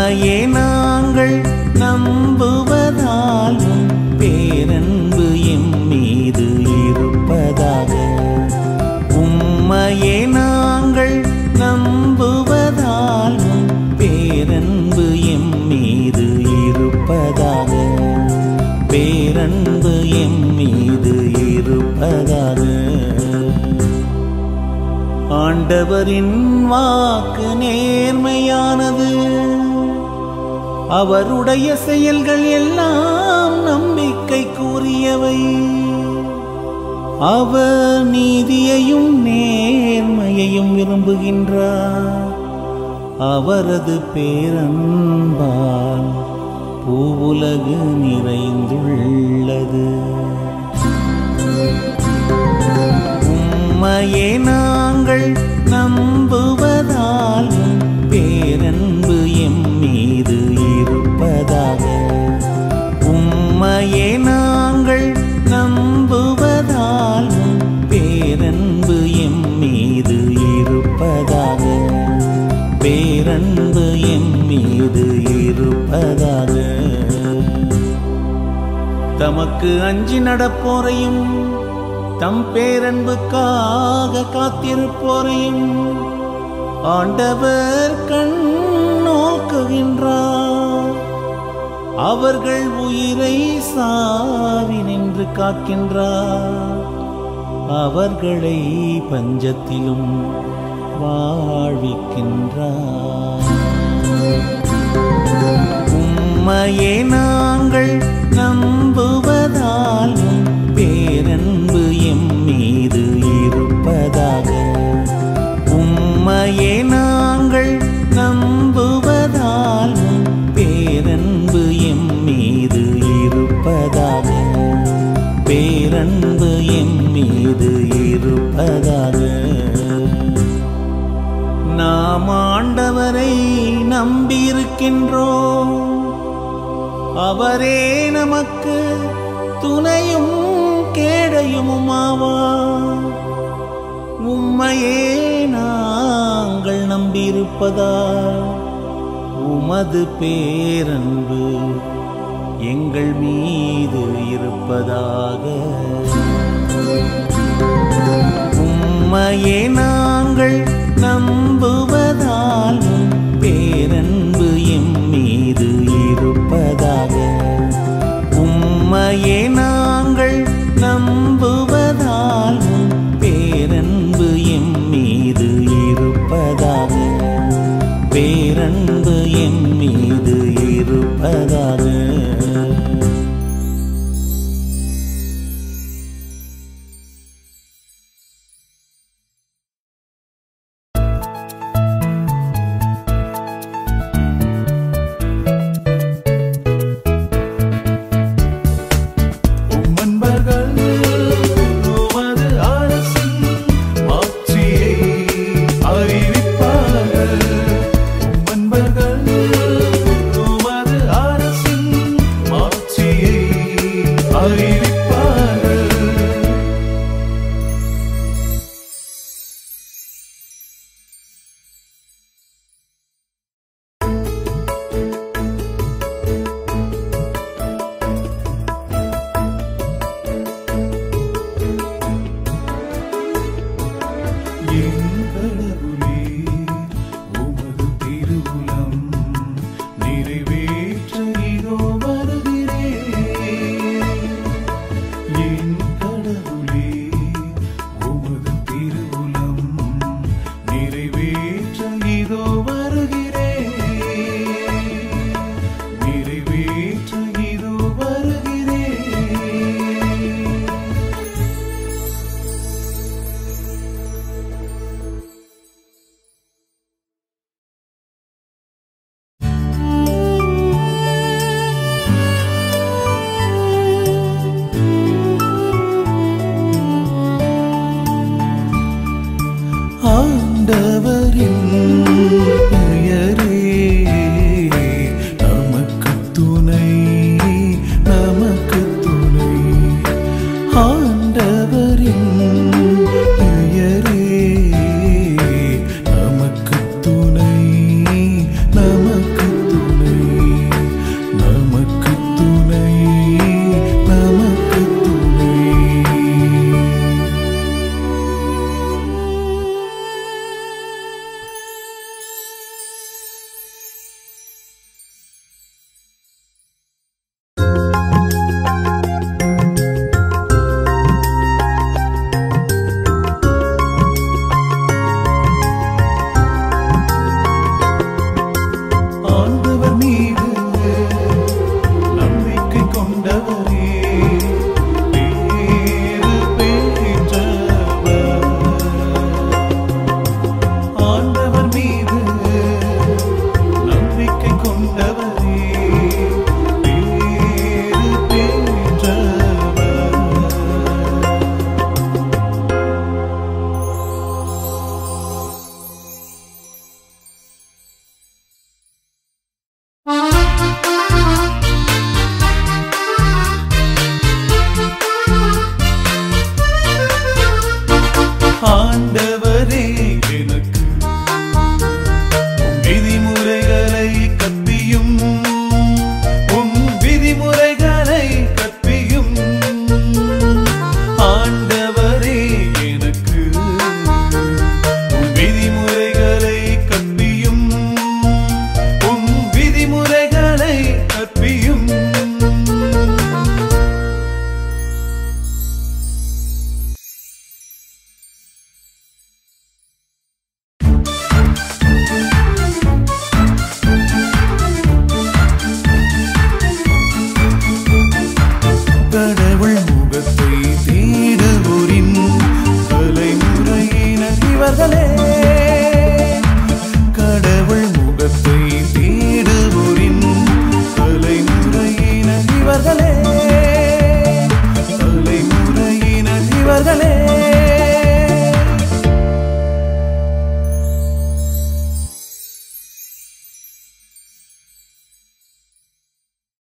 உம்மையே நாங்கள் நம்புவதால் உம் பேரன்பு எம் மீது இருப்பதாக உம்மையே நாங்கள் நம்புவதால் உம் பேரன்பு எம் மீது இருப்பதாக பேரன்பு எம் மீது இருப்பதாக ஆண்டவரின் வாக்கு நேர்மையானது அவருடைய செயல்கள் எல்லாம் நம்பிக்கைக்குரியவை அவர் நீதியையும் நேர்மையையும் விரும்புகின்றார் அவரது பேரன்பால் பூவுலகு நிறைந்துள்ளது உம்மையே நாங்கள் நம்புவதால் உம் பேரன்பு எம் மீது இருப்பதாக உம்மையே நாங்கள் நம்புவதால் உம் பேரன்பு எம் மீது இருப்பதாக பேரன்பு எம் மீது இருப்பதாக தமக்கு அஞ்சி நடப்போரையும் தம் பேரன்புக்காக காத்திருப்போரையும் ஆண்டவர் கண் நோக்குகின்றார் அவர்கள் உயிரை சாவி நின்று காக்கின்றார் அவர்களை பஞ்சத்திலும் வாழ்விக்கின்றார் உம்மையே நாங்கள் நம்புவதால் உம் பேரன்பு எம் மீது இருப்பதாக உம்மையே நாங்கள் நம்புவதால் உம் பேரன்பு எம் மீது இருப்பதாக பேரன்பு எம் மீது இருப்பதாக நாம் ஆண்டவரை நம்பியிருக்கின்றோம் அவரே நமக்கு துணையும் கேடையுமாவார் உம்மையே நாங்கள் நம்பியிருப்பதால் உமது பேரன்பு எங்கள் மீது இருப்பதாக உம்மையே நாங்கள் நம்புவதால் உம் பேரன்பு எம் மீது இருப்பதாக உம்மையே